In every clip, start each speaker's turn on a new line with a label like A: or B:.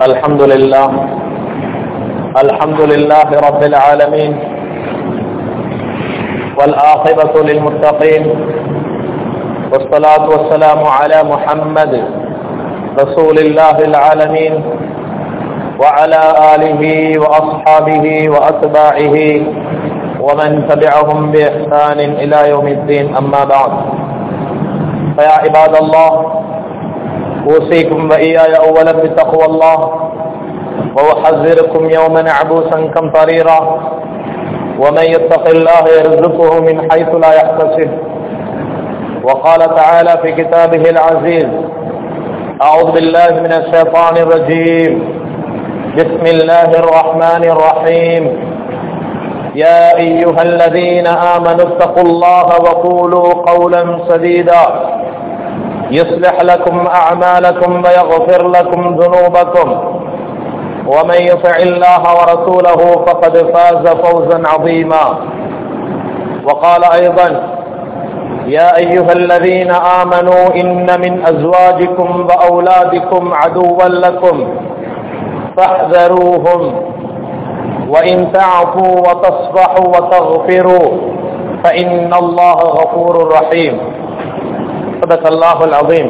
A: الحمد لله الحمد لله رب العالمين والآخبة للمتقين والصلاة والسلام على محمد رسول الله العالمين وعلى آله وأصحابه وأتباعه ومن تبعهم بإحسان إلى يوم الدين أما بعد فيا عباد الله أوصيكم وإياي أولا بتقوى الله وأحذركم يوما عبوسا كمطريرا ومن يتق الله يرزقه من حيث لا يحتسب وقال تعالى في كتابه العزيز أعوذ بالله من الشيطان الرجيم بسم الله الرحمن الرحيم يا أيها الذين آمنوا اتقوا الله وقولوا قولا سديدا يصلح لكم أعمالكم ويغفر لكم ذنوبكم ومن يطع الله ورسوله فقد فاز فوزا عظيما وقال أيضا يا أيها الذين آمنوا إن من أزواجكم وأولادكم عدوا لكم فاحذروهم وإن تعفوا وتصفحوا وتغفروا فإن الله غفور رحيم صدق الله العظيم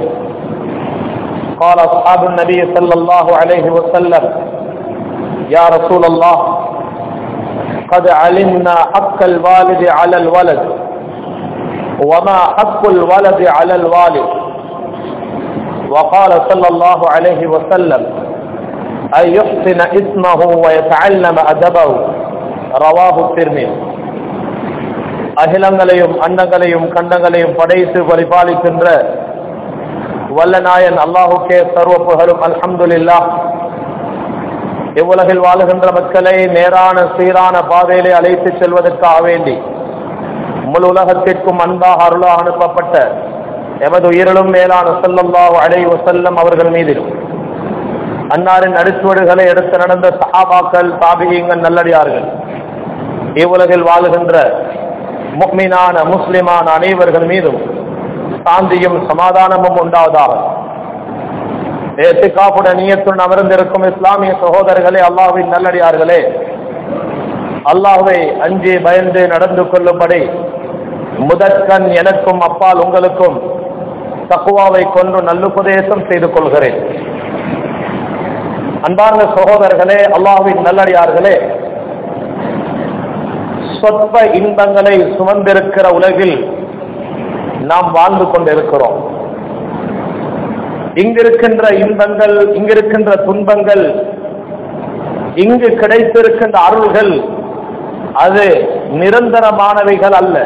A: قال أصحاب النبي صلى الله عليه وسلم يا رسول الله قد علمنا حق الوالد على الولد وما حق الولد على الوالد وقال صلى الله عليه وسلم أن يحسن اسمه ويتعلم أدبه رواه الترمذي அகிலங்களையும் அண்டங்களையும் கண்டங்களையும் படைத்து பரிபாலிக்கின்ற வல்லநாயன் அல்லாஹுக்கே சர்வ புகழும் அல்ஹம்துலில்லா இவ்வுலகில் வாழுகின்ற மக்களை நேரான சீரான பாதையிலே அழைத்து செல்வதற்காக வேண்டி முழு உலகத்திற்கும் அன்பாக அருளாக அனுப்பப்பட்ட எமது உயிரிலும் மேலான செல்லல்லாஹு அலை வசல்லம் அவர்கள் மீதிலும் அன்னாரின் அடிச்சுவடுகளை எடுத்து நடந்த சஹாபாக்கள் தாபியங்கள் நல்லடியார்கள் இவ்வுலகில் வாழுகின்ற முக்மீனான முஸ்லிமான அனைவர்கள் மீதும் சாந்தியும் சமாதானமும் உண்டாவதாக ஏத்துக்காப்புட நீயத்துடன் அமர்ந்திருக்கும் இஸ்லாமிய சகோதரர்களே அல்லாஹின் நல்லடியார்களே அல்லாஹுவை அஞ்சி பயந்து நடந்து கொள்ளும்படி முதற்கண் எனக்கும் அப்பால் உங்களுக்கும் தக்குவாவை கொண்டு நல்லுபதேசம் செய்து கொள்கிறேன் அன்பார்ந்த சகோதரர்களே அல்லாஹுவின் நல்லடியார்களே சொற்ப இன்பங்களை சுமந்திருக்கிற உலகில் நாம் வாழ்ந்து கொண்டிருக்கிறோம் இங்கிருக்கின்ற இன்பங்கள் இங்கிருக்கின்ற துன்பங்கள் இங்கு கிடைத்திருக்கின்ற அருள்கள் அது நிரந்தரமானவைகள் அல்ல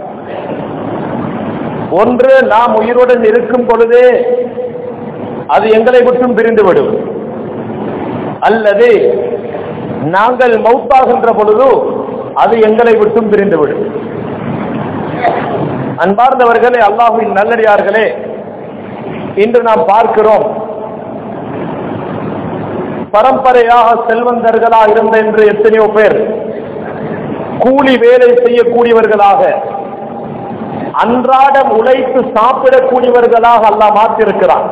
A: ஒன்று நாம் உயிருடன் இருக்கும் பொழுதே அது எங்களை விட்டும் பிரிந்துவிடும் அல்லது நாங்கள் மௌத்தாகின்ற பொழுது அது எங்களை விட்டும் பிரிந்துவிடும் அன்பார்ந்தவர்களே அல்லாஹுவின் நல்லடியார்களே இன்று நாம் பார்க்கிறோம் பரம்பரையாக செல்வந்தர்களாக இருந்த என்று எத்தனையோ பேர் கூலி வேலை செய்யக்கூடியவர்களாக அன்றாடம் உழைத்து சாப்பிடக்கூடியவர்களாக அல்ல மாற்றிருக்கிறார்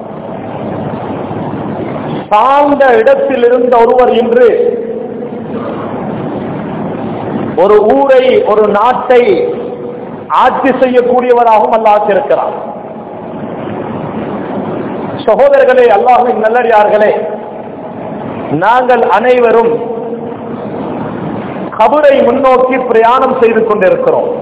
A: சார்ந்த இடத்தில் இருந்த ஒருவர் இன்று ஒரு ஊரை ஒரு நாட்டை ஆட்சி செய்யக்கூடியவராகவும் அல்ல ஆற்றிருக்கிறார் சகோதரர்களே அல்லாஹின் நல்லடியார்களே நாங்கள் அனைவரும் கபரை முன்னோக்கி பிரயாணம் செய்து கொண்டிருக்கிறோம்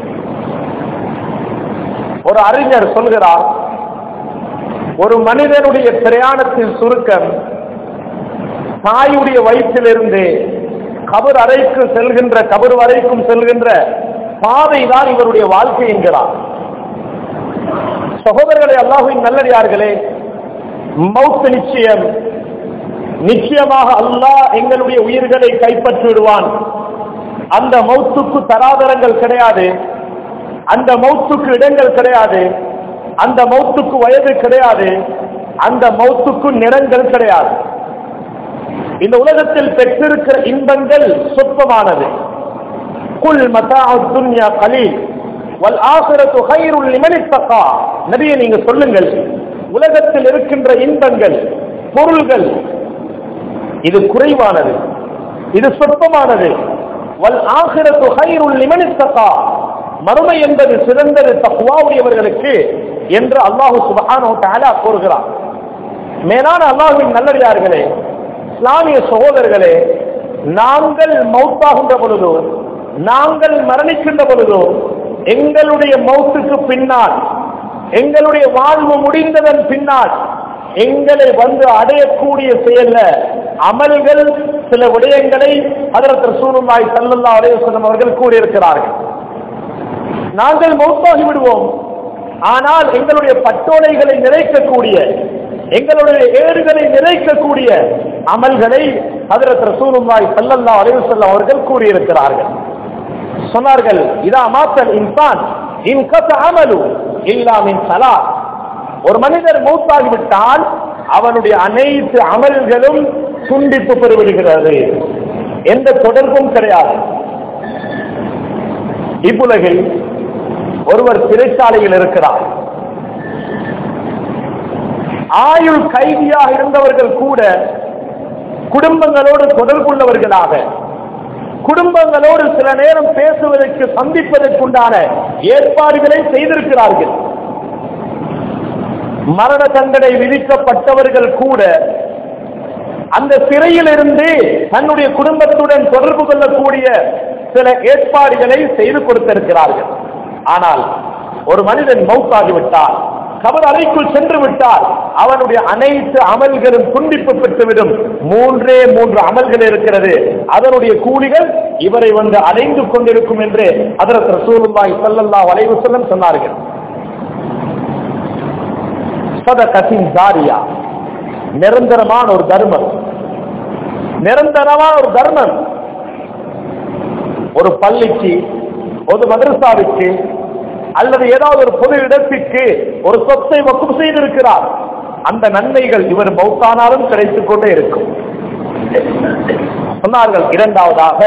A: ஒரு அறிஞர் சொல்கிறார் ஒரு மனிதனுடைய பிரயாணத்தின் சுருக்கம் தாயுடைய வயிற்றிலிருந்து கபர் அறைக்கு செல்கின்ற கபர் வரைக்கும் செல்கின்ற பாதை தான் இவருடைய வாழ்க்கை என்கிறார் சகோதரர்களை அல்லாஹுவின் நல்லடியார்களே மௌத்து நிச்சயம் நிச்சயமாக அல்லாஹ் எங்களுடைய உயிர்களை கைப்பற்றி விடுவான் அந்த மௌத்துக்கு தராதரங்கள் கிடையாது அந்த மௌத்துக்கு இடங்கள் கிடையாது அந்த மௌத்துக்கு வயது கிடையாது அந்த மௌத்துக்கு நிறங்கள் கிடையாது இந்த உலகத்தில் பெற்றிருக்கிற இன்பங்கள் சொற்பமானது குல் மதா துன்யா கலீல் வல் ஆசிரத்து ஹைருல் லிமனித்தகா நபியை நீங்க சொல்லுங்கள் உலகத்தில் இருக்கின்ற இன்பங்கள் பொருள்கள் இது குறைவானது இது சொற்பமானது வல் ஆகிரத்து ஹைருல் லிமனித்தகா மறுமை என்பது சிறந்தது தக்குவாவுடையவர்களுக்கு என்று அல்லாஹு சுபஹானோ தஆலா கூறுகிறார் மேலான அல்லாஹுவின் நல்லடியார்களே இஸ்லாமிய சகோதரர்களே நாங்கள் மௌத்தாகின்ற பொழுதோ நாங்கள் மரணிக்கின்ற பொழுதோ எங்களுடைய மௌத்துக்கு பின்னால் எங்களுடைய வாழ்வு முடிந்ததன் பின்னால் எங்களை வந்து அடையக்கூடிய செயல்ல அமல்கள் சில விடயங்களை அதற்கு ரசூலுல்லாஹி ஸல்லல்லாஹு அலைஹி வஸல்லம் அவர்கள் கூறியிருக்கிறார்கள் நாங்கள் மௌத்தாகி விடுவோம் ஆனால் எங்களுடைய பட்டோலைகளை நிறைக்கக்கூடிய எங்களுடைய ஏடுகளை நிறைக்கக்கூடிய அமல்களை ஹதரத் ரசூலுல்லாஹி ஸல்லல்லாஹு அலைஹி வஸல்லம் அவர்கள் கூறியிருக்கிறார்கள் சொன்னார்கள் இதா மாத்தல் இன்சான் இன் கத அமலு இல்லா மின் ஸலாத் ஒரு மனிதர் மௌத்தாகிவிட்டால் அவனுடைய அனைத்து அமல்களும் துண்டிப்பு பெறுவிடுகிறது எந்த தொடர்பும் கிடையாது இவ்வுலகில் ஒருவர் சிறைச்சாலையில் இருக்கிறார் ஆயுள் கைதியாக இருந்தவர்கள் கூட குடும்பங்களோடு தொடர்புள்ளவர்களாக குடும்பங்களோடு சில நேரம் பேசுவதற்கு சந்திப்பதற்குண்டான ஏற்பாடுகளை செய்திருக்கிறார்கள் மரண தண்டனை விதிக்கப்பட்டவர்கள் கூட அந்த சிறையில் இருந்து தன்னுடைய குடும்பத்துடன் தொடர்பு கொள்ளக்கூடிய சில ஏற்பாடுகளை செய்து கொடுத்திருக்கிறார்கள் ஆனால் ஒரு மனிதன் மௌத்தாகிவிட்டால் கபர் அறைக்குள் சென்று விட்டால் அவனுடைய அனைத்து அமல்களும் துண்டிப்பு பெற்றுவிடும் மூன்றே மூன்று அமல்கள் இருக்கிறது அதனுடைய கூலிகள் இவரை வந்து அடைந்து கொண்டிருக்கும் என்று அதற்கு ரசூலுல்லாஹி ஸல்லல்லாஹு அலைஹி வஸல்லம் சொன்னார்கள் சதகத்தின் ஜாரியா நிரந்தரமான ஒரு தர்மம் நிரந்தரமான ஒரு தர்மம் ஒரு பள்ளிக்கு ஒரு மதரசாவிற்கு அல்லது ஏதாவது ஒரு பொது இடத்திற்கு ஒரு சொத்தை வக்கும் செய்திருக்கிறார் அந்த நன்மைகள் இவர் மௌத்தானாலும் கிடைத்துக் கொண்டே இருக்கும் சொன்னார்கள் இரண்டாவதாக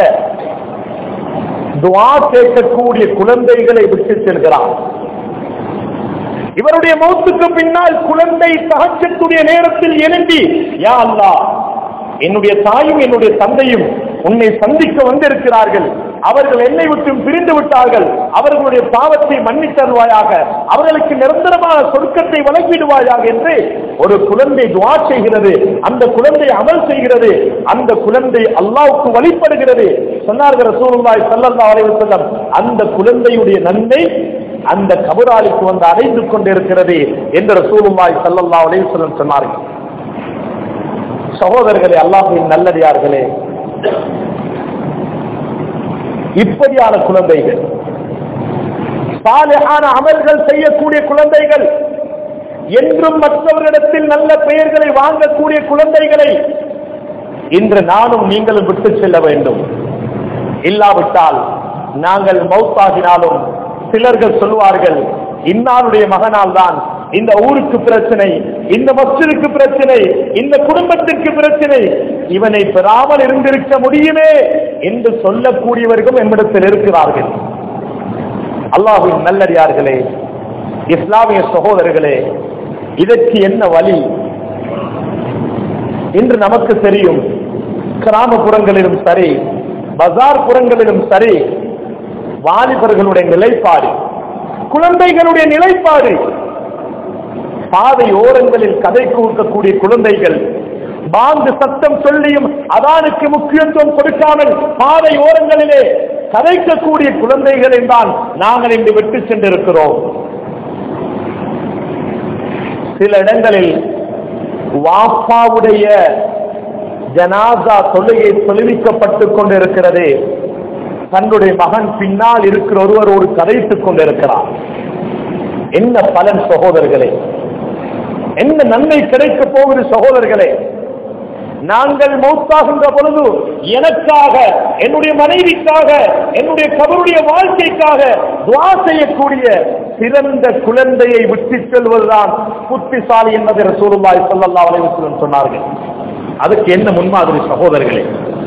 A: துவா கேட்கக்கூடிய குழந்தைகளை விட்டு செல்கிறார் இவருடைய மௌத்துக்கு பின்னால் குழந்தை தகச்சத்துடைய நேரத்தில் எழுந்தி யா அல்லா என்னுடைய தாயும் என்னுடைய தந்தையும் உன்னை சந்திக்க வந்திருக்கிறார்கள் அவர்கள் என்னை விட்டு பிரிந்து விட்டார்கள் அவர்களுடைய பாவத்தை மன்னித்தருவாயாக அவர்களுக்கு நிரந்தரமான சொர்க்கத்தை வழங்கிடுவாயாக என்று ஒரு குழந்தை துவா செய்கிறது அந்த குழந்தை அமல் செய்கிறது அந்த குழந்தை அல்லாவுக்கு வழிபடுகிறது சொன்னார்கள் ரசூலுல்லாஹி ஸல்லல்லாஹு அலைஹி வஸல்லம் அந்த குழந்தையுடைய நன்மை அந்த கபராளிக்கு வந்து அடைந்து கொண்டிருக்கிறது என்று ரசூலுல்லாஹி ஸல்லல்லாஹு அலைஹி வஸல்லம் சொன்னார்கள் சகோதரர்களே அல்லாஹ்வின் நல்லடியார்களே இப்படியான குழந்தைகள் சாலையான அமல்கள் செய்யக்கூடிய குழந்தைகள் என்றும் மற்றவர்களிடத்தில் நல்ல பெயர்களை வாங்கக்கூடிய குழந்தைகளை இன்று நானும் நீங்களும் விட்டு செல்ல வேண்டும் இல்லாவிட்டால் நாங்கள் மௌத்தாகினாலும் சிலர்கள் சொல்வார்கள் இன்னாருடைய மகனால் தான் இந்த ஊருக்கு பிரச்சனை இந்த மஸ்ஜிதுக்கு பிரச்சனை இந்த குடும்பத்திற்கு பிரச்சனை இவனை பெறாமல் இருந்திருக்க முடியுமே என்று சொல்லக்கூடியவர்கள் என்னிடத்தில் இருக்கிறார்கள் அல்லாஹின் நல்லடியார்களே இஸ்லாமிய சகோதரர்களே இதற்கு என்ன வழி இன்று நமக்கு தெரியும் கிராமப்புறங்களிலும் சரி பஜார் புறங்களிலும் சரி வாலிபர்களுடைய நிலைப்பாடு குழந்தைகளுடைய நிலைப்பாடு பாதை ஓரங்களில் கதை கூர்க்கக்கூடிய குழந்தைகள் பாங்கு சத்தம் சொல்லியும் அதானுக்கு முக்கியத்துவம் கொடுக்காமல் பாதை ஓரங்களிலே கதைக்கக்கூடிய குழந்தைகளை தான் நாங்கள் இன்று விட்டு சென்றிருக்கிறோம் சில இடங்களில் வாப்பாவுடைய ஜனாசா தொழுகை தொழுவிக்கப்பட்டுக் கொண்டிருக்கிறது தன்னுடைய மகன் பின்னால் இருக்கிற ஒருவரோடு கதைத்துக் கொண்டிருக்கிறார் என்ன பலன் சகோதரர்களே என்ன நன்மை கிடைக்க போகுது சகோதரர்களே நாங்கள் மௌத்தாகின்ற பொழுது எனக்காக என்னுடைய மனைவிக்காக என்னுடைய கபருடைய வாழ்க்கைக்காக துவா செய்யக்கூடிய சிறந்த குழந்தையை விட்டு செல்வதுதான் புத்திசாலி என்பதை ரசூலுல்லாஹி ஸல்லல்லாஹு அலைஹி வஸல்லம் சொன்னார்கள் அதுக்கு என்ன முன்மாதிரி சகோதரர்களே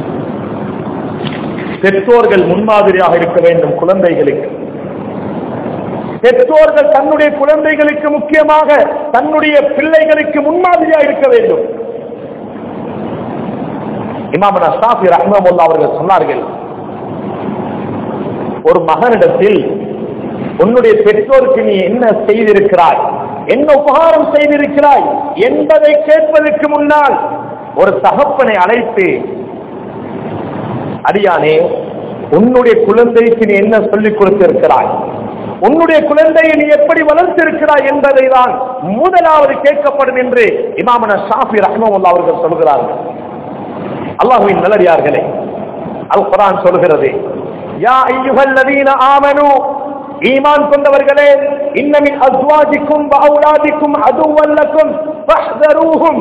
A: பெற்றோர்கள் முன்மாதிரியாக இருக்க வேண்டும் குழந்தைகளுக்கு பெற்றோர்கள் தன்னுடைய குழந்தைகளுக்கு முக்கியமாக தன்னுடைய பிள்ளைகளுக்கு முன்மாதிரியாக இருக்க வேண்டும் இமாமனா ஷாஃபி ரஹ்மமுல்லா அவர்கள் சொன்னார்கள் ஒரு மகனிடத்தில் உன்னுடைய பெற்றோருக்கு நீ என்ன செய்திருக்கிறாய் என்ன உபகாரம் செய்திருக்கிறாய் என்பதை கேட்பதற்கு முன்னால் ஒரு தகப்பனை அழைத்து அடியானே உன்னுடைய குழந்தைக்கு நீ என்ன சொல்லிக் கொடுத்திருக்கிறாய் உன்னுடைய குழந்தையை நீ எப்படி வளர்த்திருக்கிறாய் என்பதை தான் முதலாவது கேட்கப்படும் என்று இமாமன ஷாஃபி ரஹ்மமுல்லா அவர்கள் சொல்கிறார்கள் அல்லாஹுவின் நல்லடியார்களே அல் குரான் சொல்கிறது யா ஐயுகல்லதீன ஆமனு ஈமான் கொண்டவர்களே இன்னமின் அஸ்வாஜிக்கும் அவுலாதிக்கும் அதுவல்லக்கும் ஃபஹ்தரூஹும்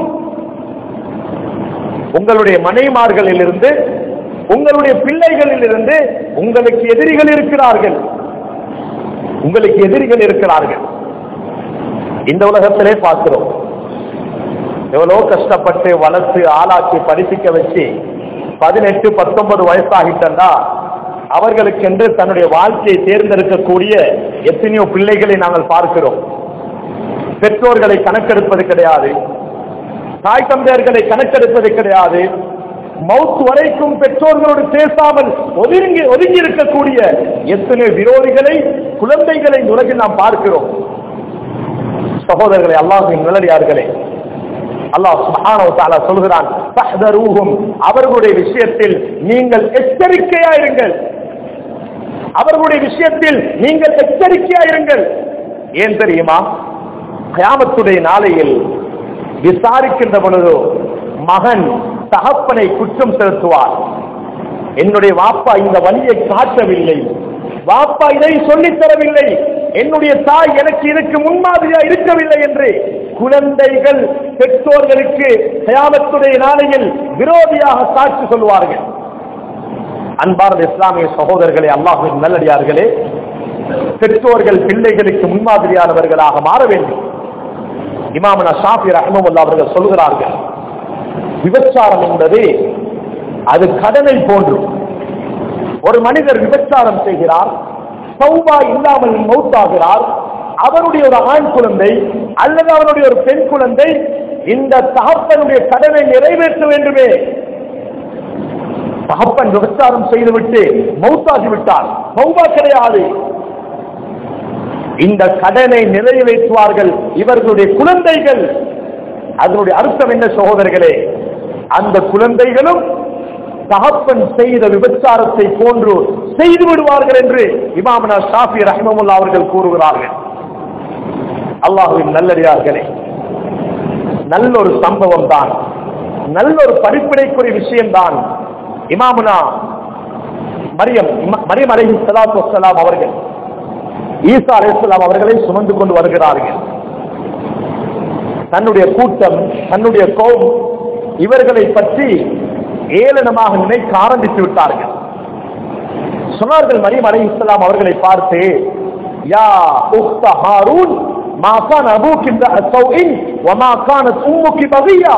A: உங்களுடைய மனைமார்களிலிருந்து உங்களுடைய பிள்ளைகளிலிருந்து உங்களுக்கு எதிரிகள் இருக்கிறார்கள் உங்களுக்கு எதிரிகள் இருக்கிறார்கள் இந்த உலகத்திலே பார்க்கிறோம் எவ்வளோ கஷ்டப்பட்டு வளர்த்து ஆளாக்கி படிப்பிக்க வச்சு பதினெட்டு பத்தொன்பது வயசாகிட்டா அவர்களுக்கென்று தன்னுடைய வாழ்க்கையை தேர்ந்தெடுக்கக்கூடிய எத்தனையோ பிள்ளைகளை நாங்கள் பார்க்கிறோம் பெற்றோர்களை கணக்கெடுப்பது கிடையாது தாய் தந்தையர்களை கணக்கெடுப்பது கிடையாது மவுத் வரைக்கும் பெற்றோர்களோடு பேசாமல் ஒதுங்கி ஒதுங்கி இருக்கக்கூடிய எத்தனை விரோதிகளை குழந்தைகளை இந்த உலகில் நாம் பார்க்கிறோம் சகோதரர்களை அல்லாஹின் நிலடியார்களே அல்லாஹ் சுப்ஹானஹு வ தஆலா சொல்கிறான் ஃபஹ்தரூஹும் அவர்களுடைய விஷயத்தில் நீங்கள் எச்சரிக்கையா இருங்கள் அவர்களுடைய விஷயத்தில் நீங்கள் எச்சரிக்கையா இருங்கள் ஏன் தெரியுமா கயாமத்துடைய நாளையில் விசாரிக்கின்ற பொழுதோ மகன் தகப்பனை குற்றம் செலுத்துவார் என்னுடைய வாப்பா இந்த வழியை காட்டவில்லை வாப்பா இதை சொல்லித் தரவில்லை என்னுடைய தாய் எனக்கு இதற்கு முன்மாதிரியா இருக்கவில்லை என்று குழந்தைகள் பெற்றோர்களுக்கு கயாமத்துடைய நாளையில் விரோதியாக சாட்சி சொல்வார்கள் அன்பார்ந்த இஸ்லாமிய சகோதரர்களே அல்லாஹின் நல்லடியார்களே பெற்றோர்கள் பிள்ளைகளுக்கு முன்மாதிரியானவர்களாக மாற வேண்டும் இமாமனா ஷாஃபி ரஹ்மமுல்லா அவர்கள் சொல்கிறார்கள் விபச்சாரம் என்பது அது கடனை போன்று ஒரு மனிதர் விபச்சாரம் செய்கிறார் சௌபா இல்லாமல் மௌத்தாகிறார் அவருடைய ஒரு ஆண் குழந்தை அல்லது அவருடைய ஒரு பெண் குழந்தை இந்த தகப்பனுடைய கடனை நிறைவேற்ற வேண்டுமே தகப்பன் விபச்சாரம் செய்துவிட்டு மௌத்தாகி விட்டார் மௌபா கிடையாது இந்த கடனை நிறைவேற்றுவார்கள் இவர்களுடைய குழந்தைகள் அதனுடைய அர்த்தம் என்ன சகோதரர்களே அந்த குழந்தைகளும் தகப்பன் செய்த விபச்சாரத்தை போன்று செய்து விடுவார்கள் என்று இமாமனா ஷாஃபி ரஹ்மமுல்லா அவர்கள் கூறுகிறார்கள் அல்லாஹுவின் நல்லடியார்களே நல்ல ஒரு சம்பவம் தான் நல்ல ஒரு படிப்பினைக்குரிய விஷயம்தான் இமாமுனா மரியம் இம- மரியம் அலைஹி ஸலாத்து வஸ்ஸலாம் அவர்கள் ஈசா அலைஹிஸ்ஸலாம் அவர்களை சுமந்து கொண்டு வருகிறார்கள் தன்னுடைய கூட்டம் தன்னுடைய கோம் இவர்களை பற்றி ஏளனமாக நினைக்க ஆரம்பித்து விட்டார்கள் சொன்னார்கள் மரியம் அலை இஸ்லாம் அவர்களை பார்த்து யா உக்த ஹாரூன் மா கான அபூக் இந்த சௌஇன் வமா கானத் உம்முக்கி பகியா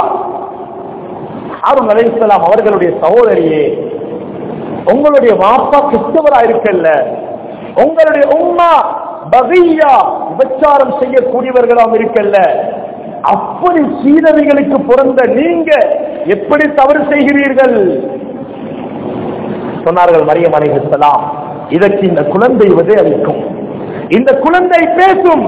A: ஹாரூன் அலை இஸ்லாம் அவர்களுடைய சகோதரியே உங்களுடைய வாப்பா கிறிஸ்தவரா இருக்கல்ல உங்களுடைய உம்மா பகியா விபச்சாரம் செய்யக்கூடியவர்களாம் இருக்கல்ல அப்படி சீதவிகளுக்கு பிறந்த நீங்க எப்படி தவறு செய்கிறீர்கள் சொன்னார்கள் மரியம் அலைஹிஸ்ஸலாம் இதற்கு இந்த குழந்தை உதவி அளிக்கும் இந்த குழந்தை பேசும்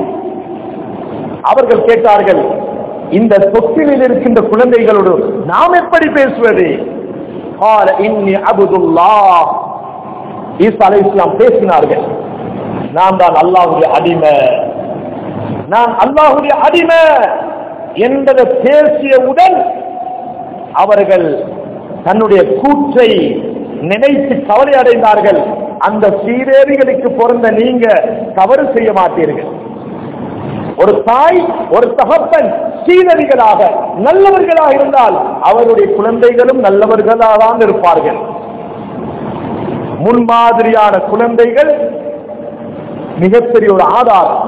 A: அவர்கள் கேட்டார்கள் இந்த தொட்டிலில் இருக்கின்ற குழந்தைகளோடு நாம் எப்படி பேசுவது قال إني عبد الله ஈசா அலைஹிஸ்ஸலாம் பேசினார்கள் நான் தான் அல்லாஹ்வுடைய அடிமை நான் அல்லாஹ்வுடைய அடிமை என்பதை பேசியவுடன் அவர்கள் தன்னுடைய கூற்றை நினைத்து கவலை அடைந்தார்கள் அந்த சீரேவிகளுக்கு பிறந்த நீங்க தவறு செய்ய மாட்டீர்கள் ஒரு தாய் ஒரு தகப்பன் சீனரிகளாக நல்லவர்களாக இருந்தால் அவருடைய குழந்தைகளும் நல்லவர்களாக தான் இருப்பார்கள் முன்மாதிரியான குழந்தைகள் மிகப்பெரிய ஒரு ஆதாரம்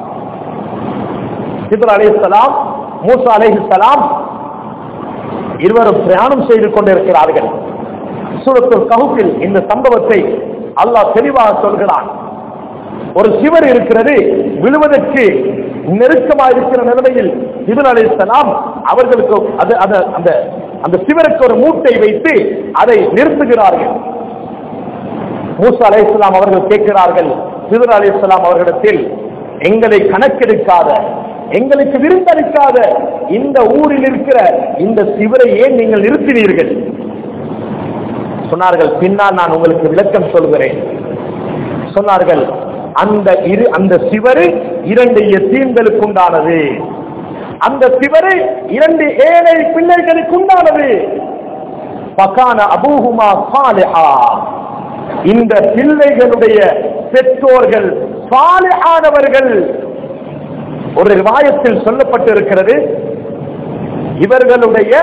A: சிதர் அலைஹிஸ்ஸலாம் மூசா அலைஹிஸ்ஸலாம் இருவரும் பிரயாணம் செய்து கொண்டிருக்கிறார்கள் சூரத்துல் கஹுப்பில் இந்த சம்பவத்தை அல்லாஹ் தெளிவாக சொல்கிறான் ஒரு சிவர் இருக்கிறது விழுவதற்கு நெருக்கமாக இருக்கிற நிலைமையில் இபன் அலைஹிஸ்ஸலாம் அவர்களுக்கு அது அது அந்த அந்த சிவருக்கு ஒரு மூட்டை வைத்து அதை நிறுத்துகிறார்கள் மூசா அலை இஸ்லாம் அவர்கள் கேட்கிறார்கள் சிவர் அலை இஸ்லாம் அவர்களிடத்தில் எங்களை கணக்கெடுக்காத எங்களுக்கு விருந்தளிக்காத இந்த ஊரில் இருக்கிற இந்த சிவரை ஏன் நீங்கள் நிறுத்தினீர்கள் சொன்னார்கள் பின்னால் நான் உங்களுக்கு விளக்கம் சொல்கிறேன் சொன்னார்கள் அந்த இரு அந்த சிவரு இரண்டு எத்தீம்களுக்கு உண்டானது அந்த சிவரு இரண்டு ஏழை பிள்ளைகளுக்கு உண்டானது பகான அபூஹுமா சாலிஹா இந்த பிள்ளைகளுடைய பெற்றோர்கள் சாலிஹானவர்கள் ஒரு ரிவாயத்தில் சொல்லப்பட்டிருக்கிறது இவர்களுடைய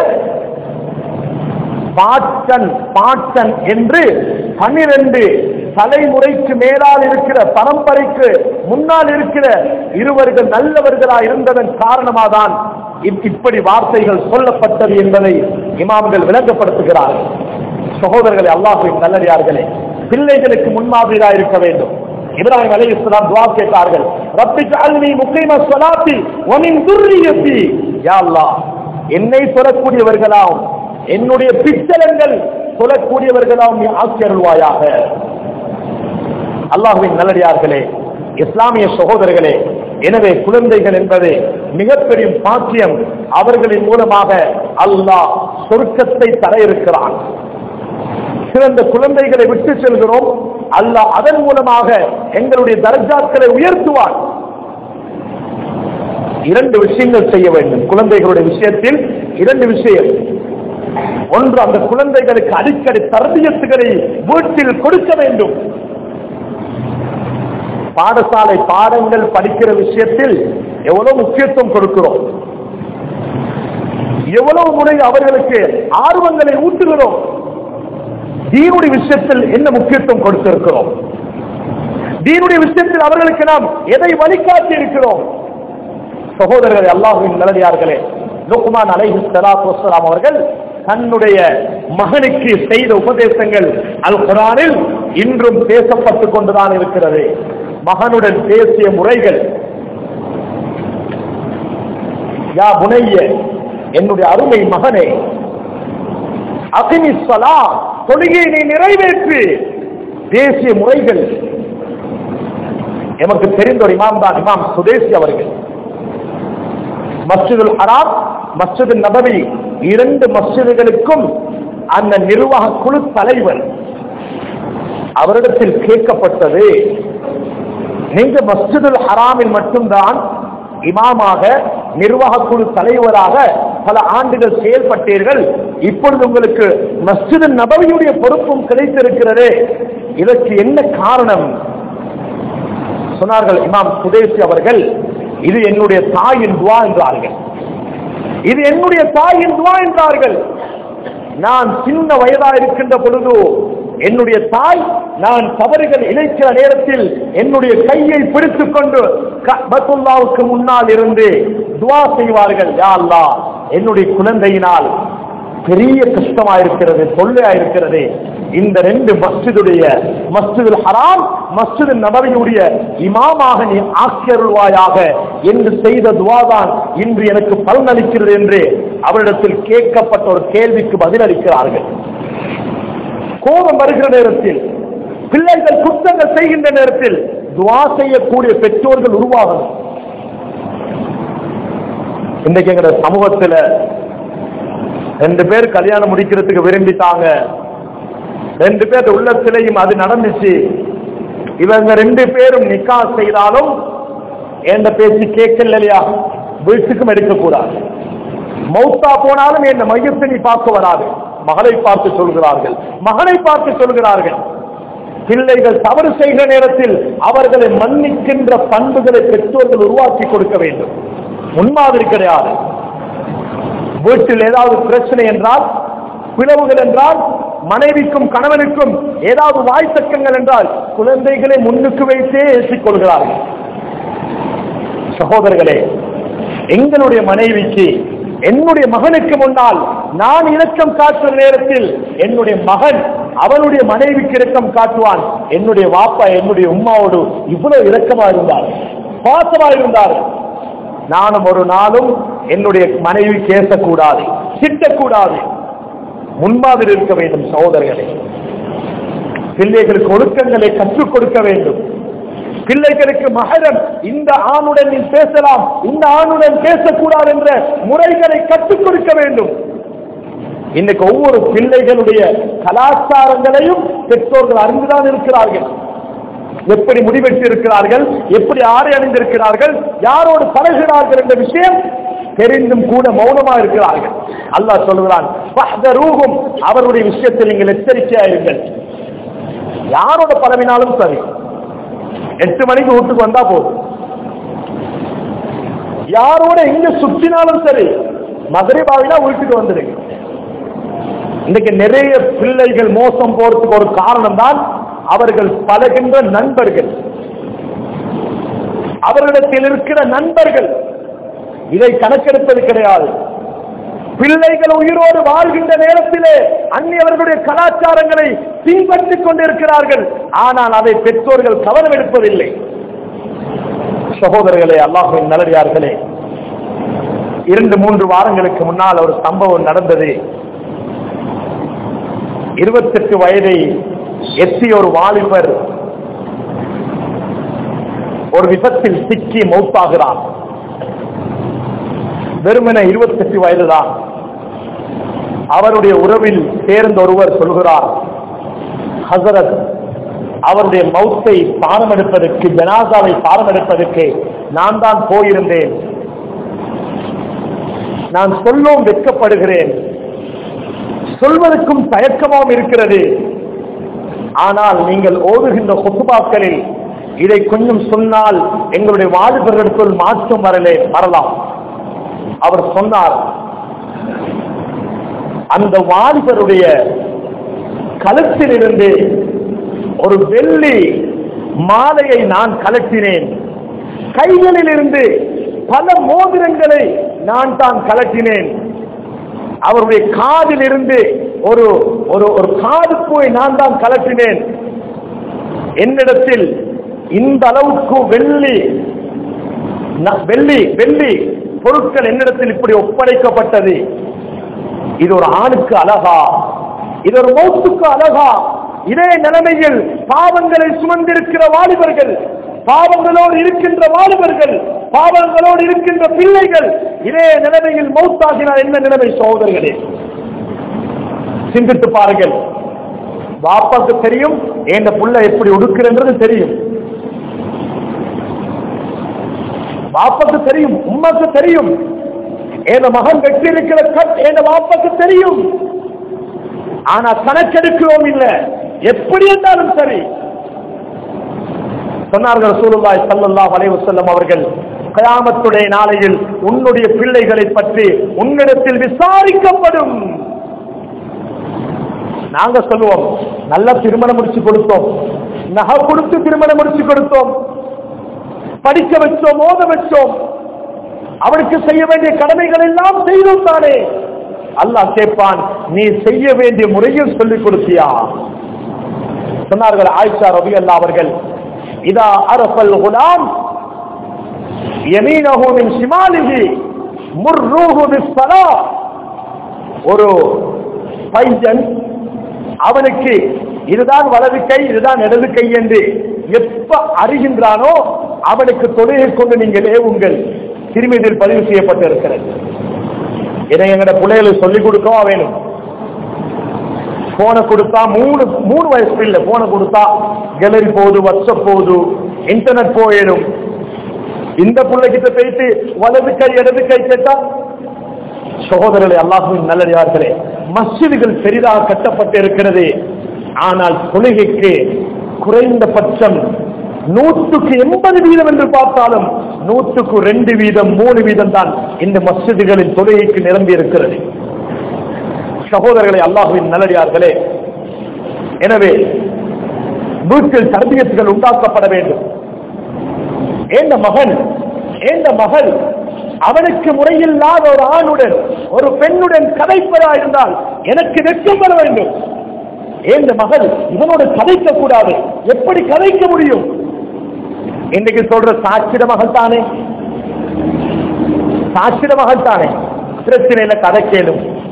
A: பாட்டன் பாட்டன் என்று பனிரெண்டு தலைமுறைக்கு மேலால் இருக்கிற பரம்பரைக்கு முன்னால் இருக்கிற இருவர்கள் நல்லவர்களா இருந்ததன் காரணமாதான் இப்- இப்படி வார்த்தைகள் சொல்லப்பட்டது என்பதை இமாம்கள் விளங்கப்படுத்துகிறார்கள் சகோதரர்களே அல்லாஹின் நல்லடியார்களே பிள்ளைகளுக்கு முன்மாதிரியா இருக்க வேண்டும் இப்ராஹிம் அலை இஸ்லாம் துவா கேட்டார்கள் ரப்பி ஜஅல்னி முகீம ஸலாத்தி வ மின் துர்ரியத்தி யா அல்லாஹ் என்னை சொல்லக்கூடியவர்களாம் என்னுடைய பிச்சலங்கள் சொல்லக்கூடியவர்களாம் நீ ஆக்கியருள்வாயாக அல்லாஹுவின் நல்லடியார்களே இஸ்லாமிய சகோதரர்களே எனவே குழந்தைகள் என்பது மிகப்பெரிய பாக்கியம் அவர்களின் மூலமாக அல்லாஹ் சொர்க்கத்தை தர இருக்கிறான் சிறந்த குழந்தைகளை விட்டு செல்கிறோம் அல்லாஹ் அதன் மூலமாக எங்களுடைய தர்ஜாக்களை உயர்த்துவான் இரண்டு விஷயங்கள் செய்ய வேண்டும் குழந்தைகளுடைய விஷயத்தில் இரண்டு விஷயம் ஒன்று அந்த குழந்தைகளுக்கு அடிக்கடி தர்பியத்துகளை வீட்டில் கொடுக்க வேண்டும் பாடசாலை பாடங்கள் படிக்கிற விஷயத்தில் எவ்வளவு முக்கியத்துவம் கொடுக்கிறோம் எவ்வளவு முறை அவர்களுக்கு ஆர்வங்களை ஊட்டுகிறோம் தீனுடைய விஷயத்தில் என்ன முக்கியத்துவம் கொடுத்திருக்கிறோம் தீனுடைய விஷயத்தில் அவர்களுக்கு நாம் எதை வழிகாட்டி இருக்கிறோம் சகோதரர்களே அல்லாஹுவின் நல்லடியார்களே லுக்மான் அலைஹி ஸலாத்து வஸ்ஸலாம் அவர்கள் தன்னுடைய மகனுக்கு செய்த உபதேசங்கள் அல் குரானில் இன்றும் பேசப்பட்டுக் கொண்டுதான் இருக்கிறது மகனுடன் பேசிய முறைகள் யா புனைய என்னுடைய அருமை மகனே அகினி ஸலா தொழுகையை நீ நிறைவேற்று பேசிய முறைகள் எமக்கு தெரிந்த ஒரு இமாம் தான் இமாம் சுதேசி அவர்கள் மஸ்ஜிதுல் ஹராம் மஸ்ஜிது நபவி இரண்டு மஸ்ஜிதுகளுக்கும் அந்த நிர்வாக குழு தலைவர் அவரிடத்தில் கேட்கப்பட்டது நீங்க மஸ்ஜிதுல் ஹராமில் மட்டும்தான் இமாமாக நிர்வாக குழு தலைவராக பல ஆண்டுகள் செயல்பட்டீர்கள் இப்பொழுது உங்களுக்கு மஸ்ஜிது நபவியுடைய பொறுப்பும் கிடைத்திருக்கிறதே இதற்கு என்ன காரணம் சொன்னார்கள் இமாம் சுதேசி அவர்கள் இது என்னுடைய தாயின் துவா என்றார்கள் இது என்னுடைய தாயின் துவா என்றார்கள் நான் சின்ன வயதா இருக்கின்ற பொழுது என்னுடைய தாய் நான் தவறுகள் இழைக்கிற நேரத்தில் என்னுடைய கையை பிடித்துக் கொண்டு கபத்துல்லாவுக்கு முன்னால் இருந்து துவா செய்வார்கள் யா அல்லாஹ் என்னுடைய குழந்தையினால் பெரிய கஷ்டமா இருக்கிறது தொல்லையா இருக்கிறது இந்த ரெண்டு மஸ்ஜிதுடைய மஸ்ஜிதுல் ஹராம் மஸ்ஜிது நபவியுடைய இமாமாக நீ ஆக்கியருள்வாயாக என்று செய்த துவாதான் இன்று எனக்கு பலனளிக்கிறது என்று அவரிடத்தில் கேட்கப்பட்ட ஒரு கேள்விக்கு பதிலளிக்கிறார்கள் கோபம் வருகிற நேரத்தில் பிள்ளைகள் குற்றங்கள் செய்கின்ற நேரத்தில் துவா செய்யக்கூடிய பெற்றோர்கள் உருவாகணும் இன்றைக்கு எங்க சமூகத்துல ரெண்டு பேர் கல்யாணம் முடிக்கிறதுக்கு விரும்பிட்டாங்க ரெண்டு பேர் உள்ளத்திலையும் அது நடந்துச்சு இவங்க ரெண்டு பேரும் நிக்கா செய்தாலும் எந்த பேச்சு கேட்கல இல்லையா வீட்டுக்கும் எடுக்கக்கூடாது மௌத்தா போனாலும் என் மையத்தை நீ பார்க்க வராது மகளை பார்த்து சொல்கிறார்கள் மகனை பார்த்து சொல்கிறார்கள் பிள்ளைகள் தவறு செய்கிற நேரத்தில் அவர்களை மன்னிக்கின்ற பண்புகளை பெற்றோர்கள் உருவாக்கி கொடுக்க வேண்டும் முன்மாதிரி கிடையாது வீட்டில் ஏதாவது பிரச்சனை என்றால் பிளவுகள் என்றால் மனைவிக்கும் கணவனுக்கும் ஏதாவது வாய்த்தக்கங்கள் என்றால் குழந்தைகளை முன்னுக்கு வைத்தே ஏற்றிக் கொள்கிறார்கள் சகோதரர்களே எங்களுடைய மனைவிக்கு என்னுடைய மகனுக்கு முன்னால் நான் இரக்கம் காட்டுற நேரத்தில் என்னுடைய மகன் அவனுடைய மனைவிக்கு இரக்கம் காட்டுவான் என்னுடைய வாப்பா என்னுடைய உம்மாவோடு இவ்வளவு இரக்கமா இருந்தார் பாசமா இருந்தார் நானும் ஒரு நாளும் என்னுடைய மனைவி பேசக்கூடாது திட்டக்கூடாது முன்மாதிரி இருக்க வேண்டும் சகோதரர்களே பிள்ளைகளுக்கு ஒழுக்கங்களை கற்றுக் கொடுக்க வேண்டும் பிள்ளைகளுக்கு மகரம் இந்த ஆணுடன் நீ பேசலாம் இந்த ஆணுடன் பேசக்கூடாது என்ற முறைகளை கற்றுக் கொடுக்க வேண்டும் இன்னைக்கு ஒவ்வொரு பிள்ளைகளுடைய கலாச்சாரங்களையும் பெற்றோர்கள் அறிந்துதான் இருக்கிறார்கள் எப்படி முடிவெட்டி இருக்கிறார்கள் எப்படி ஆடை அணிந்திருக்கிறார்கள் யாரோடு பழகிறார்கள் என்ற விஷயம் தெரிந்தும் கூட மௌனமா இருக்கிறார்கள் அல்லாஹ் சொல்கிறான் "ஃபஹ்தரூஹும்", அவருடைய விஷயத்தில் நீங்கள் எச்சரிக்கையா இருங்கள் யாரோட பழவினாலும் சரி எட்டு மணிக்கு வீட்டுக்கு வந்தா போதும் யாரோட எங்க சுற்றினாலும் சரி மதுரை பாவினா வீட்டுக்கு வந்துடுங்க இன்னைக்கு நிறைய பிள்ளைகள் மோசம் போறதுக்கு ஒரு காரணம் தான் அவர்கள் பழகின்ற நண்பர்கள் அவர்களிடத்தில் இருக்கிற நண்பர்கள் இதை கணக்கெடுப்பது கிடையாது பிள்ளைகள் உயிரோடு வாழ்கின்ற நேரத்திலே அந்நியவர்களுடைய கலாச்சாரங்களை பின்பற்றிக் கொண்டிருக்கிறார்கள் ஆனால் அதை பெற்றோர்கள் கவனம் எடுப்பதில்லை சகோதரர்களே அல்லாஹின் நல்லடியார்களே இரண்டு மூன்று வாரங்களுக்கு முன்னால் ஒரு சம்பவம் நடந்தது இருபத்தெட்டு வயதை எத்திய ஒரு வாலிபர் ஒரு விபத்தில் சிக்கி மௌத்தாகிறார் வெறுமன இருபத்தெட்டு வயதுதான் அவருடைய உறவில் சேர்ந்த ஒருவர் சொல்கிறார் ஹசரத் அவருடைய மௌத்தை பாரம் எடுப்பதற்கு ஜனாசாவை பாரம் எடுப்பதற்கு நான் தான் போயிருந்தேன் நான் சொல்லும் வெட்கப்படுகிறேன் சொல்வதற்கும் தயக்கமாகவும் இருக்கிறது ஆனால் நீங்கள் ஓதுகின்ற கொத்துபாக்களில் இதை கொஞ்சம் சொன்னால் எங்களுடைய வாலிபர்களுக்குள் மாற்றம் வரலே வரலாம் அவர் சொன்னார் அந்த வாலிபருடைய கழுத்திலிருந்து ஒரு வெள்ளி மாலையை நான் கலட்டினேன் கைகளில் இருந்து பல மோதிரங்களை நான் தான் கலட்டினேன் அவருடைய காதில் இருந்து ஒரு ஒரு ஒரு காது போய் நான் தான் கலட்டினேன் என்னிடத்தில் இந்த அளவுக்கு வெள்ளி ந- வெள்ளி வெள்ளி பொருட்கள் என்னிடத்தில் இப்படி ஒப்படைக்கப்பட்டது இது ஒரு ஆணுக்கு அழகா இது ஒரு மௌத்துக்கு அழகா இதே நிலைமையில் பாவங்களை சுமந்திருக்கிற வாலிபர்கள் பாவங்களோடு இருக்கின்ற வாலிபர்கள் பாவங்களோடு இருக்கின்ற பிள்ளைகள் இதே நிலைமையில் மௌத்தாகினால் என்ன நிலைமை சகோதரர்களே சிந்தித்து பாருங்கள் பாப்பாக்கு தெரியும் என் புள்ள எப்படி உடுக்குறது தெரியும் பாப்பாக்கு தெரியும் உமாக்கு தெரியும் என் மகன் வெற்றி இருக்கிற கட் என் பாப்பாக்கு தெரியும் ஆனா கணக்கெடுக்கிறோம் இல்ல எப்படி இருந்தாலும் சரி சொன்னார்கள் ரசூலுல்லாஹி ஸல்லல்லாஹு அலைஹி வஸல்லம் அவர்கள் கயாமத்துடைய நாளையில் உன்னுடைய பிள்ளைகளை பற்றி உன்னிடத்தில் விசாரிக்கப்படும் நாங்க சொல்லுவோம் நல்ல திருமணம் முடிச்சு கொடுத்தோம் நகை கொடுத்து திருமணம் முடிச்சு கொடுத்தோம் படிக்க வச்சோம் ஓத வச்சோம் அவனுக்கு செய்ய வேண்டிய கடமைகள் எல்லாம் செய்தோம் தானே அல்லாஹ் கேட்பான் நீ செய்ய வேண்டிய முறையில் சொல்லிக் கொடுத்தியா சொன்னார்கள் ஆயிஷா ரவி அல்லா அவர்கள் இதா அரசல் குலாம் யமீனஹு மின் ஷிமாலிஹி முர்ரூஹு பிஸ்ஸலா ஒரு பையன் அவனுக்கு இதுதான் வலது கை இதுதான் இடது கை என்று எப்ப அறிகின்றானோ அவனுக்கு தொழுகை கொண்டு நீங்கள் ஏவுங்கள் திருமதியில் பதிவு செய்யப்பட்டிருக்கிறது இதை எங்கட பிள்ளைகளுக்கு சொல்லிக் கொடுக்கவா வேணும் போனை கொடுத்தா மூணு மூணு வயசு பிள்ளை போனை கொடுத்தா கேலரி போகுது வாட்ஸ்அப் போகுது இன்டர்நெட் போயிடும் இந்த பிள்ளைகிட்ட போயிட்டு வலது கை இடது கை கேட்டா சகோதரர்களே அல்லாஹுவின் நல்லடியார்களே மஸ்ஜிதுகள் பெரிதாக கட்டப்பட்டு இருக்கிறது ஆனால் தொழுகைக்கு குறைந்தபட்சம் நூற்றுக்கு எண்பது வீதம் என்று பார்த்தாலும் நூற்றுக்கு ரெண்டு வீதம் மூணு வீதம் தான் இந்த மஸ்ஜிதுகளின் தொழுகைக்கு நிரம்பி இருக்கிறது சகோதரர்களே அல்லாஹுவின் நல்லடியார்களே எனவே வீட்டில் தர்பியத்துகள் உண்டாக்கப்பட வேண்டும் ஏந்த மகன் ஏந்த மகள் அவனுக்கு முறையில்லாத ஒரு ஆணுடன் ஒரு பெண்ணுடன் கதைப்பதா இருந்தால் எனக்கு வெட்கம் வர வேண்டும் ஏந்த மகள் இவனோடு கதைக்க கூடாது எப்படி கதைக்க முடியும் இன்னைக்கு சொல்ற சாட்சிட மகள் தானே சாட்சிட மகள் தானே பிரச்சனையில கதைக்கலும்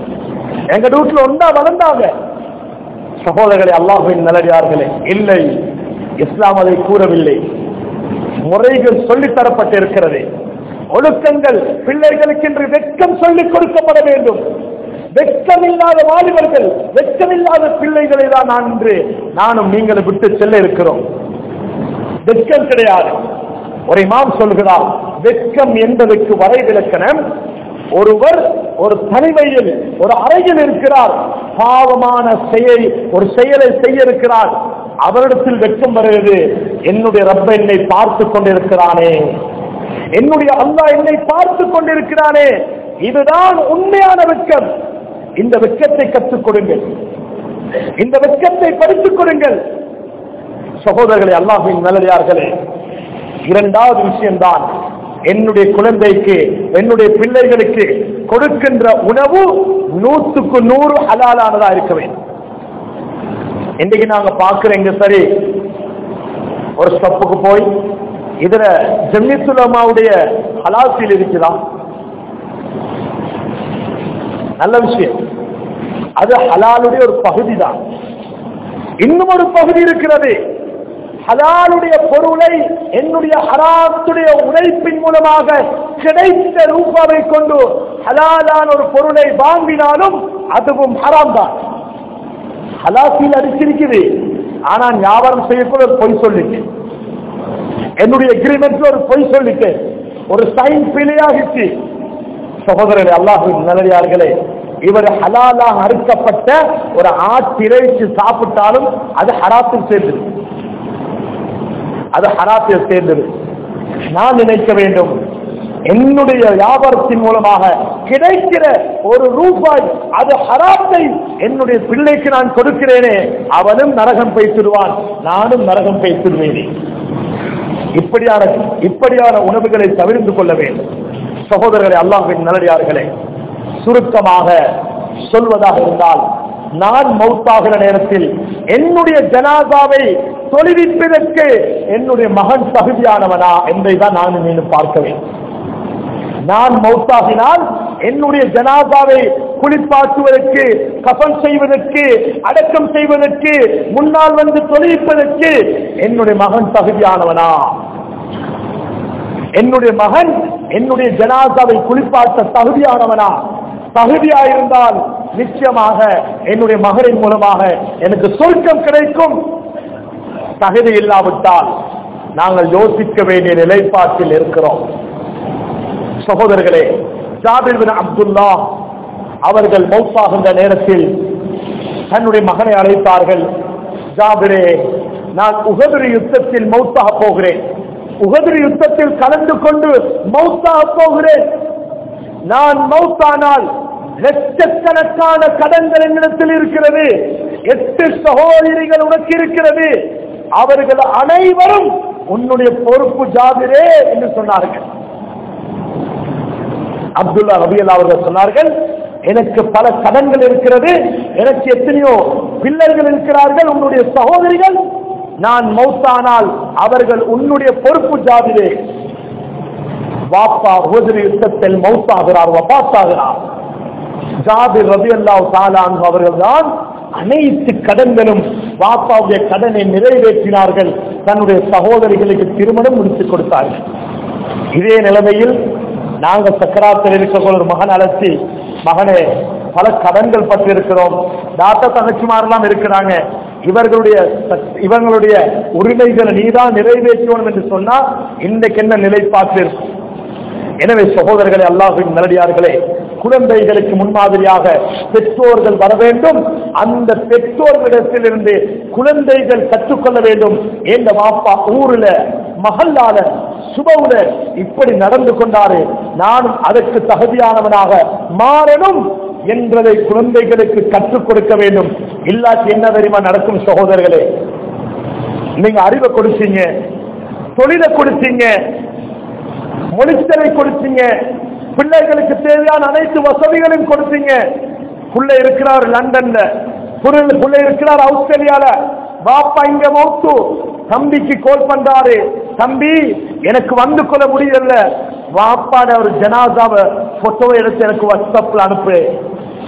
A: எங்க வீட்டுல ஒன்றா வளர்ந்தாங்க சகோதரர்களே அல்லாஹுவின் நல்லடியார்களே இல்லை இஸ்லாம் அதை கூறவில்லை முறைகள் சொல்லித் தரப்பட்டிருக்கிறது ஒழுக்கங்கள் பிள்ளைகளுக்கு என்று வெட்கம் சொல்லிக் கொடுக்கப்பட வேண்டும் வெட்கமில்லாத வாலிபர்கள் வெட்கமில்லாத பிள்ளைகளை தான் நான் இன்று நானும் நீங்களும் விட்டு செல்ல இருக்கிறோம் வெட்கம் கிடையாது ஒரு இமாம் சொல்கிறார் வெட்கம் என்பதற்கு வரைவிலக்கணம் ஒருவர் ஒரு தனிமையில் ஒரு அறையில் இருக்கிறார் பாவமான செயல் ஒரு செயலை செய்ய இருக்கிறார் அவரிடத்தில் வெட்கம் வருகிறது என்னுடைய ரப்ப என்னை பார்த்து கொண்டிருக்கிறானே என்னுடைய அல்லா என்னை பார்த்து கொண்டிருக்கிறானே இதுதான் உண்மையான வெட்கம் இந்த வெட்கத்தை கற்றுக் கொடுங்கள் இந்த வெட்கத்தை படித்துக் கொடுங்கள் சகோதரர்களே அல்லாஹின் நல்லதார்களே இரண்டாவது விஷயம்தான் என்னுடைய குழந்தைக்கு என்னுடைய பிள்ளைகளுக்கு கொடுக்கின்ற உணவு நூற்றுக்கு நூறு ஹலாலானதா இருக்க வேண்டும் இன்னைக்கு நாங்க பாக்குறேங்க சரி ஒரு ஸ்டெப்புக்கு போய் இதுல ஜம்மிசுலமாவுடைய ஹலாசில் இருக்குதா நல்ல விஷயம் அது ஹலாலுடைய ஒரு பகுதி தான் இன்னும் ஒரு பகுதி இருக்கிறது ஹலாலுடைய பொருளை என்னுடைய ஹராத்துடைய உழைப்பின் மூலமாக கிடைத்த ரூபாவை கொண்டு ஹலாலான ஒரு பொருளை வாங்கினாலும் அதுவும் ஹராம் தான் ஹலாசில் அடிச்சிருக்குது ஆனா வியாபாரம் செய்யக்கூட ஒரு பொய் சொல்லிட்டு என்னுடைய அக்ரிமெண்ட்ல ஒரு பொய் சொல்லிட்டு ஒரு சைன் பிழையாகிச்சு சகோதரர்களே அல்லாஹின் நல்லடியார்களே இவர் ஹலாலாக அறுக்கப்பட்ட ஒரு ஆட்டிறைச்சி சாப்பிட்டாலும் அது ஹராத்தில் சேர்ந்தது அது ஹராத்தில் சேர்ந்தது நான் நினைக்க வேண்டும் என்னுடைய வியாபாரத்தின் மூலமாக கிடைக்கிற ஒரு ரூபாய் அது ஹராத்தை என்னுடைய பிள்ளைக்கு நான் கொடுக்கிறேனே அவனும் நரகம் பேசிடுவான் நானும் நரகம் பேசிடுவேனே இப்படியான இப்படியான உணவுகளை தவிர்த்து கொள்ள வேண்டும் சகோதரர்களே அல்லாஹின் நல்லடியார்களே சுருக்கமாக சொல்வதாக இருந்தால் நான் மௌத்தாகிற நேரத்தில் என்னுடைய ஜனாதாவை தொழுவிப்பதற்கு என்னுடைய மகன் தகுதியானவனா என்பதை தான் நான் மீண்டும் பார்க்க வேண்டும் நான் மௌத்தாகினால் என்னுடைய ஜனாதாவை குளிப்பாட்டுவதற்கு கபன் செய்வதற்கு அடக்கம் செய்வதற்கு முன்னால் வந்து தொழிப்பதற்கு என்னுடைய மகன் தகுதியானவனா என்னுடைய மகன் என்னுடைய ஜனாதாவை குளிப்பாட்ட தகுதியானவனா தகுதியா இருந்தால் நிச்சயமாக என்னுடைய மகனின் மூலமாக எனக்கு சொர்க்கம் கிடைக்கும் தகுதி இல்லாவிட்டால் நாங்கள் யோசிக்க வேண்டிய நிலைப்பாட்டில் இருக்கிறோம் சகோதரர்களே ஜாபிர் பின் அப்துல்லா அவர்கள் மௌத்தாகின்ற நேரத்தில் தன்னுடைய மகனை அழைத்தார்கள் ஜாபிரே நான் உகதிரி யுத்தத்தில் மௌத்தாக போகிறேன் உகதிரி யுத்தத்தில் கலந்து கொண்டு மௌத்தாக போகிறேன் நான் மௌத்தானால் லட்சக்கணக்கான கடன்கள் என்னிடத்தில் இருக்கிறது எட்டு சகோதரிகள் உனக்கு இருக்கிறது அவர்கள் அனைவரும் உன்னுடைய பொறுப்பு ஜாபிரே என்று சொன்னார்கள் அப்துல்லா ரபியல்லா அவர்கள் சொன்னார்கள் எனக்கு பல கடன்கள் இருக்கிறது எனக்கு எத்தனையோ பிள்ளைகள் இருக்கிறார்கள் உன்னுடைய சகோதரிகள் நான் மௌத்தானால் அவர்கள் உன்னுடைய பொறுப்பு ஜாதிலே வாப்பா உபதிரி யுத்தத்தில் மௌத்தாகிறார் வபாத்தாகிறார் ஜாபிர் ரபி அல்லாஹ் அவர்கள் தான் அனைத்து கடன்களும் வாப்பாவுடைய கடனை நிறைவேற்றினார்கள் தன்னுடைய சகோதரிகளுக்கு திருமணம் முடித்துக் கொடுத்தார்கள் இதே நிலைமையில் நாங்க சக்கராத்தில் இருக்கிற ஒரு மகன் அழைச்சி மகனே பல கடன்கள் பற்றி இருக்கிறோம் தாத்தா தங்கச்சிமாரெல்லாம் இருக்கிறாங்க இவர்களுடைய இவங்களுடைய உரிமைகளை நீதான் நிறைவேற்றணும் என்று சொன்னா இன்றைக்கு என்ன நிலைப்பாட்டு இருக்கும் எனவே சகோதரர்களே அல்லாஹின் நல்லடியார்களே குழந்தைகளுக்கு முன்மாதிரியாக பெற்றோர்கள் வர வேண்டும் அந்த பெற்றோர்களிடத்திலிருந்து குழந்தைகள் கற்றுக்கொள்ள வேண்டும் என்ற வாப்பா ஊர்ல மகல்லால சுபவுல இப்படி நடந்து கொண்டாரு நானும் அதற்கு தகுதியானவனாக மாறணும் என்பதை குழந்தைகளுக்கு கற்றுக் கொடுக்க வேண்டும் இல்லாட்டி என்ன தெரியுமா நடக்கும் சகோதரர்களே நீங்க அறிவை கொடுத்தீங்க தொழிலை கொடுத்தீங்க மொழித்தலை கொடுத்தீங்க பிள்ளைகளுக்கு தேவையான அனைத்து வசதிகளையும் கொடுத்தீங்க புள்ள இருக்கிறார் லண்டன்ல புள்ள- புள்ள இருக்கிறார் ஆஸ்திரேலியால பாப்பா இங்க மௌத்து தம்பிக்கு கோல் பண்றாரு தம்பி எனக்கு வந்து கொள்ள முடியல வாப்பாட ஒரு ஜனாதாவை போட்டோவை எடுத்து எனக்கு வாட்ஸ்அப்ல அனுப்பு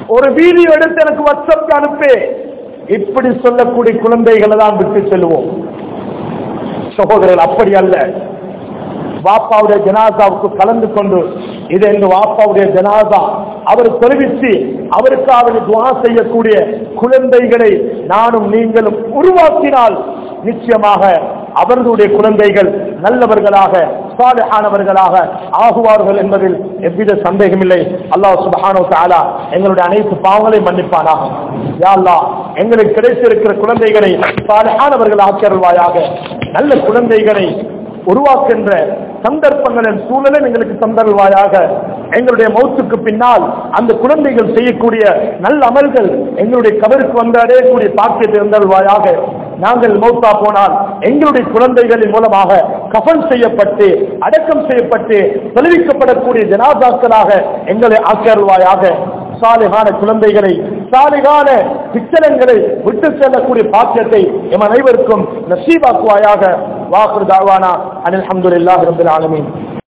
A: ஒரு வீடியோ எடுத்து எனக்கு வாட்ஸ்அப் அனுப்பு இப்படி சொல்லக்கூடிய குழந்தைகளை தான் விட்டு செல்வோம் சகோதரர்கள் அப்படி அல்ல வாப்பாவுடைய ஜனாதாவுக்கு கலந்து கொண்டு இது எங்க வாப்பாவுடைய ஜனாதா அவர் தெரிவித்து அவருக்காக துவா செய்யக்கூடிய குழந்தைகளை நானும் நீங்களும் உருவாக்கினால் நிச்சயமாக அவர்களுடைய குழந்தைகள் நல்லவர்களாக சாலையானவர்களாக ஆகுவார்கள் என்பதில் எவ்வித சந்தேகமில்லை அல்லாஹ் சுபஹானோ தாலா எங்களுடைய அனைத்து பாவங்களையும் மன்னிப்பானாக யா அல்லாஹ் எங்களுக்கு கிடைத்திருக்கிற குழந்தைகளை சாலையானவர்கள் ஆக்கியருள்வாயாக நல்ல குழந்தைகளை உருவாக்குகின்ற சந்தர்ப்பங்களின் சூழலை எங்களுக்கு தந்தருள்வாயாக எங்களுடைய மௌத்துக்கு பின்னால் அந்த குழந்தைகள் செய்யக்கூடிய நல்ல அமல்கள் எங்களுடைய கபருக்கு வந்து அடையக்கூடிய பாக்கியத்தை தந்தருள்வாயாக நாங்கள் மௌத்தா போனால் எங்களுடைய குழந்தைகளின் மூலமாக கஃன் செய்யப்பட்டு அடக்கம் செய்யப்பட்டு தொழுவிக்கப்படக்கூடிய ஜனாதாக்களாக எங்களை ஆக்கியருள்வாயாக சாலிகான குழந்தைகளை சாலிகான பிச்சலங்களை விட்டு செல்லக்கூடிய பாக்கியத்தை எம் அனைவருக்கும் நசீபாக்குவாயாக வாக்குறு தாவானா அனில் அஹமதுல்லாஹி ரபில் ஆலமீன்